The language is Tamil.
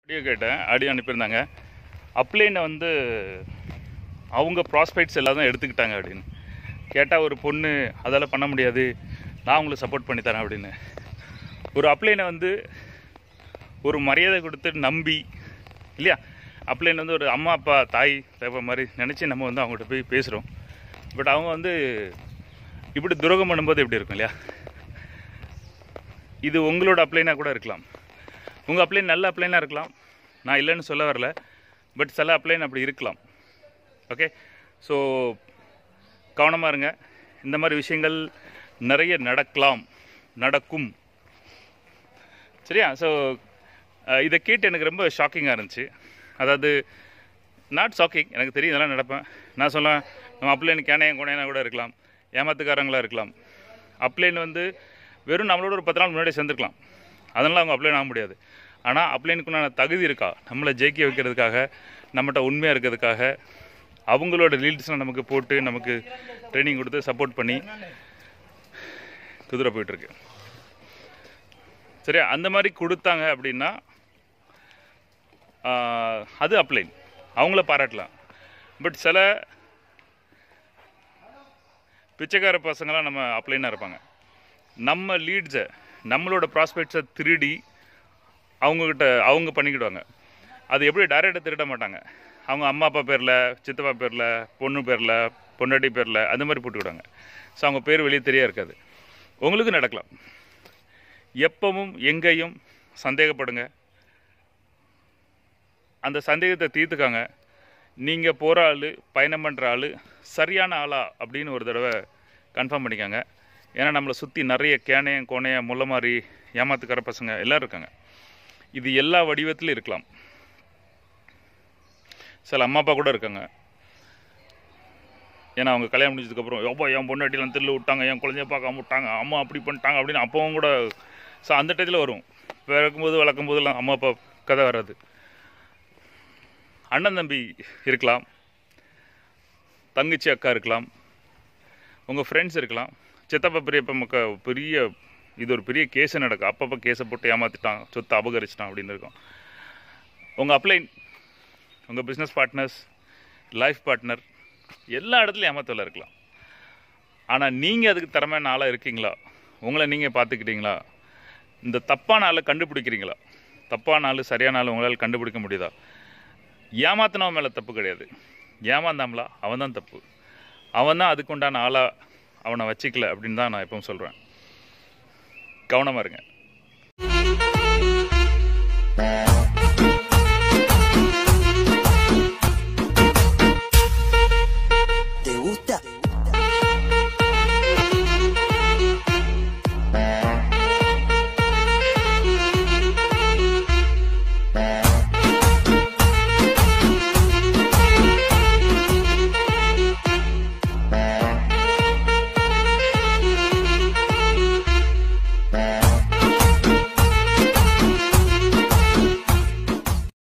ஆடியோ கேட்டேன் ஆடியோ அனுப்பியிருந்தாங்க அப்ளைனை வந்து அவங்க ப்ராஸ்பெக்ட்ஸ் எல்லாத்தையும் எடுத்துக்கிட்டாங்க அப்படின்னு கேட்டால் ஒரு பொண்ணு அதெல்லாம் பண்ண முடியாது நான் உங்களுக்கு சப்போர்ட் பண்ணி தரேன் அப்படின்னு ஒரு அப்ளைனை வந்து ஒரு மரியாதை கொடுத்து நம்பி இல்லையா அப்ளைன் வந்து ஒரு அம்மா அப்பா தாய் தேவை மாதிரி நினச்சி நம்ம வந்து அவங்கள்ட்ட போய் பேசுகிறோம் பட் அவங்க வந்து இப்படி துரோகம் பண்ணும்போது எப்படி இருக்கும் இல்லையா இது உங்களோட அப்ளைனாக கூட இருக்கலாம் உங்கள் அப்ளைன் நல்ல அப்ளைனாக இருக்கலாம் நான் இல்லைன்னு சொல்ல வரல பட் சில அப்ளைன் அப்படி இருக்கலாம் ஓகே ஸோ கவனமாக இருங்க இந்த மாதிரி விஷயங்கள் நிறைய நடக்கலாம் நடக்கும் சரியா ஸோ இதை கேட்டு எனக்கு ரொம்ப ஷாக்கிங்காக இருந்துச்சு அதாவது நாட் ஷாக்கிங் எனக்கு தெரியும் இதெல்லாம் நடப்பேன் நான் சொல்லுவேன் நம்ம அப்ளைன் கேனையன் கோனையனா கூட இருக்கலாம் ஏமாத்துக்காரங்களாக இருக்கலாம் அப்ளைன் வந்து வெறும் நம்மளோட ஒரு பத்து நாள் முன்னாடி சேர்ந்துருக்கலாம் அதனால் அவங்க அப்ளைன் ஆக முடியாது ஆனால் அப்ளைனுக்குண்டான தகுதி இருக்கா நம்மளை ஜெயிக்க வைக்கிறதுக்காக நம்மகிட்ட உண்மையாக இருக்கிறதுக்காக அவங்களோட லீட்ஸ்லாம் நமக்கு போட்டு நமக்கு ட்ரைனிங் கொடுத்து சப்போர்ட் பண்ணி குதிரை போயிட்டுருக்கு சரியா அந்த மாதிரி கொடுத்தாங்க அப்படின்னா ஆஹ், அது அப்ளைன் அவங்கள பாராட்டலாம் பட் சில பிச்சைக்கார பசங்களாம் நம்ம அப்ளைனாக இருப்பாங்க நம்ம லீட்ஸை நம்மளோட ப்ராஸ்பெக்ட்ஸை திருடி அவங்கக்கிட்ட அவங்க பண்ணிக்கிடுவாங்க அது எப்படி டைரெக்டாக திருட மாட்டாங்க அவங்க அம்மா அப்பா பேரில் சித்தப்பா பேரில் பொண்ணு பேரில் பொண்டாட்டி பேரில் அந்த மாதிரி போட்டுக்கிடுவாங்க ஸோ அவங்க பேர் வெளியே தெரிய இருக்காது உங்களுக்கு நடக்கலாம் எப்பவும் எங்கேயும் சந்தேகப்படுங்க அந்த சந்தேகத்தை தீர்த்துக்காங்க நீங்கள் போகிற ஆள் பயணம் பண்ணுற ஆள் சரியான ஆளா அப்படின்னு ஒரு தடவை கன்ஃபார்ம் பண்ணிக்கோங்க ஏன்னா நம்மளை சுற்றி நிறைய கேனையம் கோணையம் முல்லை மாதிரி ஏமாத்துக்கார பசங்க எல்லோரும் இருக்காங்க இது எல்லா வடிவத்திலும் இருக்கலாம் சில அம்மா அப்பா கூட இருக்காங்க ஏன்னா அவங்க கல்யாணம் முடிஞ்சதுக்கப்புறம் எப்போ என் பொண்டாட்டிலாம் தில்லு விட்டாங்க என் குழந்தைய பார்க்காம விட்டாங்க அம்மா அப்படி பண்ணிட்டாங்க அப்படின்னு அப்பவும் கூட ஸோ அந்த டயத்தில் வரும் பிறக்கும்போது வளர்க்கும் போதெல்லாம் அம்மா அப்பா கதை வராது அண்ணன் தம்பி இருக்கலாம் தங்கச்சி அக்கா இருக்கலாம் உங்கள் ஃப்ரெண்ட்ஸ் இருக்கலாம் சித்தப்பா பெரியப்பா மக்க பெரிய இது ஒரு பெரிய கேஸு நடக்கும் அப்பப்போ கேஸை போட்டு ஏமாற்றிட்டான் சொத்தை அபகரிச்சிட்டான் அப்படின்னு இருக்கும் உங்கள் அப்ளைன் உங்கள் பிஸ்னஸ் பார்ட்னர்ஸ் லைஃப் பார்ட்னர் எல்லா இடத்துலையும் ஏமாத்தல இருக்கலாம் ஆனால் நீங்கள் அதுக்கு திறமையான ஆளாக இருக்கீங்களா உங்களை நீங்கள் பார்த்துக்கிட்டீங்களா இந்த தப்பான ஆளை கண்டுபிடிக்கிறீங்களா தப்பான ஆள் சரியான ஆள் உங்களால் கண்டுபிடிக்க முடியுதா ஏமாத்தினவன் மேலே தப்பு கிடையாது ஏமாந்தாமலா அவன் தான் தப்பு அவன் தான் அதுக்குண்டான ஆளாக அவனை வச்சிக்கல அப்படின்னு தான் நான் எப்பவும் சொல்கிறேன் கவனமாக இருங்க